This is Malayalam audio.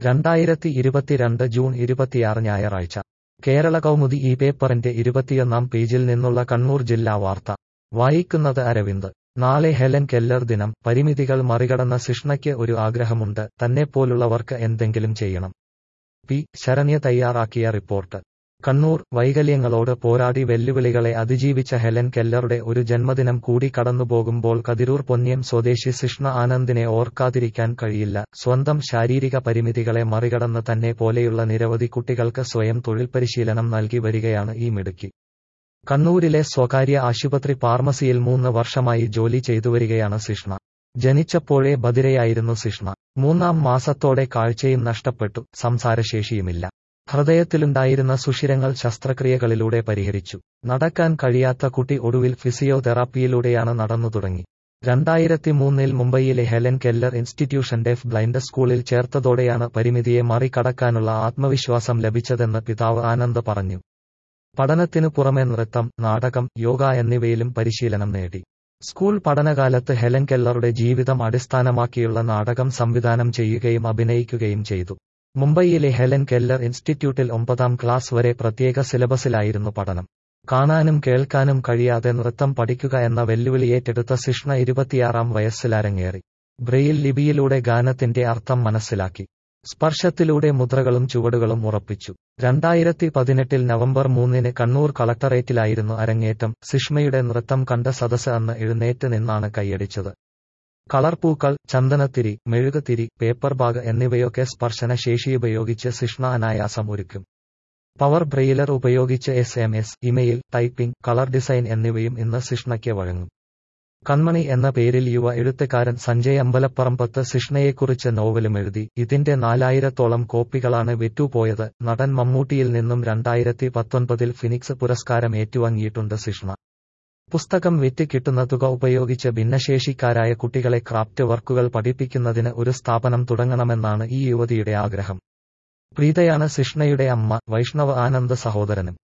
രണ്ടായിരത്തി ഇരുപത്തിരണ്ട് ജൂൺ ഇരുപത്തിയാറ് ഞായറാഴ്ച കേരള കൗമുദി ഈ പേപ്പറിന്റെ ഇരുപത്തിയൊന്നാം പേജിൽ നിന്നുള്ള കണ്ണൂർ ജില്ലാ വാർത്ത വായിക്കുന്നത് അരവിന്ദ് നാളെ ഹെലൻ കെല്ലർ ദിനം പരിമിതികൾ മറികടന്ന സിഷ്ണയ്ക്ക് ഒരു ആഗ്രഹമുണ്ട് തന്നെപ്പോലുള്ളവർക്ക് എന്തെങ്കിലും ചെയ്യണം പി ശരണ്യ തയ്യാറാക്കിയ റിപ്പോർട്ട് കണ്ണൂർ വൈകല്യങ്ങളോട് പോരാടി വെല്ലുവിളികളെ അതിജീവിച്ച ഹെലൻ കെല്ലറുടെ ഒരു ജന്മദിനം കൂടി കടന്നുപോകുമ്പോൾ കതിരൂർ പൊന്ന്യം സ്വദേശി സിഷ്ണ ആനന്ദിനെ ഓർക്കാതിരിക്കാൻ കഴിയില്ല സ്വന്തം ശാരീരിക പരിമിതികളെ മറികടന്ന് തന്നെ പോലെയുള്ള നിരവധി കുട്ടികൾക്ക് സ്വയം തൊഴിൽ പരിശീലനം നൽകി വരികയാണ് ഈ മിടുക്കി കണ്ണൂരിലെ സ്വകാര്യ ആശുപത്രി ഫാർമസിയിൽ മൂന്ന് വർഷമായി ജോലി ചെയ്തുവരികയാണ് സിഷ്ണ ജനിച്ചപ്പോഴേ ബധിരയായിരുന്നു സിഷ്ണ മൂന്നാം മാസത്തോടെ കാഴ്ചയും നഷ്ടപ്പെട്ടു സംസാരശേഷിയുമില്ല ഹൃദയത്തിലുണ്ടായിരുന്ന സുഷിരങ്ങൾ ശസ്ത്രക്രിയകളിലൂടെ പരിഹരിച്ചു നടക്കാൻ കഴിയാത്ത കുട്ടി ഒടുവിൽ ഫിസിയോതെറാപ്പിയിലൂടെയാണ് നടന്നു തുടങ്ങി രണ്ടായിരത്തി മൂന്നിൽ മുംബൈയിലെ Helen Keller institution deaf blind സ്കൂളിൽ ചേർത്തതോടെയാണ് പരിമിതിയെ മറികടക്കാനുള്ള ആത്മവിശ്വാസം ലഭിച്ചതെന്ന് പിതാവ് ആനന്ദ് പറഞ്ഞു പഠനത്തിനു പുറമെ നൃത്തം നാടകം യോഗ എന്നിവയിലും പരിശീലനം നേടി സ്കൂൾ പഠനകാലത്ത് ഹെലൻ കെല്ലറുടെ ജീവിതം അടിസ്ഥാനമാക്കിയുള്ള നാടകം സംവിധാനം ചെയ്യുകയും അഭിനയിക്കുകയും ചെയ്തു മുംബൈയിലെ ഹെലൻ കെല്ലർ ഇൻസ്റ്റിറ്റ്യൂട്ടിൽ ഒമ്പതാം ക്ലാസ് വരെ പ്രത്യേക സിലബസിലായിരുന്നു പഠനം കാണാനും കേൾക്കാനും കഴിയാതെ നൃത്തം പഠിക്കുക എന്ന വെല്ലുവിളിയേറ്റെടുത്ത സിഷ്ണ ഇരുപത്തിയാറാം വയസ്സിലരങ്ങേറി ബ്രെയിൽ ലിപിയിലൂടെ ഗാനത്തിന്റെ അർത്ഥം മനസ്സിലാക്കി സ്പർശത്തിലൂടെ മുദ്രകളും ചുവടുകളും ഉറപ്പിച്ചു രണ്ടായിരത്തി പതിനെട്ടിൽ നവംബർ മൂന്നിന് കണ്ണൂർ കളക്ടറേറ്റിലായിരുന്നു അരങ്ങേറ്റം സിഷ്മയുടെ നൃത്തം കണ്ട സദസ് അന്ന് എഴുന്നേറ്റ് നിന്നാണ് കൈയടിച്ചത് കളർപൂക്കൾ ചന്ദനത്തിരി മെഴുകുതിരി പേപ്പർ ബാഗ് എന്നിവയൊക്കെ സ്പർശന ശേഷിയുപയോഗിച്ച് സിഷ്ണ അനായാസം ഒരുക്കും പവർ ബ്രെയിലർ ഉപയോഗിച്ച് S M S email typing colour design എന്നിവയും ഇന്ന് സിഷ്ണയ്ക്ക് വഴങ്ങും കൺമണി എന്ന പേരിൽ യുവ എഴുത്തുകാരൻ സഞ്ജയ് അമ്പലപ്പറമ്പത്ത് സിഷ്ണയെക്കുറിച്ച് നോവലും എഴുതി ഇതിന്റെ നാലായിരത്തോളം കോപ്പികളാണ് വിറ്റുപോയത് നടൻ മമ്മൂട്ടിയിൽ നിന്നും രണ്ടായിരത്തി പത്തൊൻപതിൽ ഫിനിക്സ് പുരസ്കാരം ഏറ്റുവാങ്ങിയിട്ടുണ്ട് സിഷ്ണ പുസ്തകം വിറ്റ് കിട്ടുന്ന തുക ഉപയോഗിച്ച് ഭിന്നശേഷിക്കാരായ കുട്ടികളെ ക്രാഫ്റ്റ് വർക്കുകൾ പഠിപ്പിക്കുന്നതിന് ഒരു സ്ഥാപനം തുടങ്ങണമെന്നാണ് ഈ യുവതിയുടെ ആഗ്രഹം പ്രീതയാണ് സിഷ്ണയുടെ അമ്മ വൈഷ്ണവ് ആനന്ദ് സഹോദരനും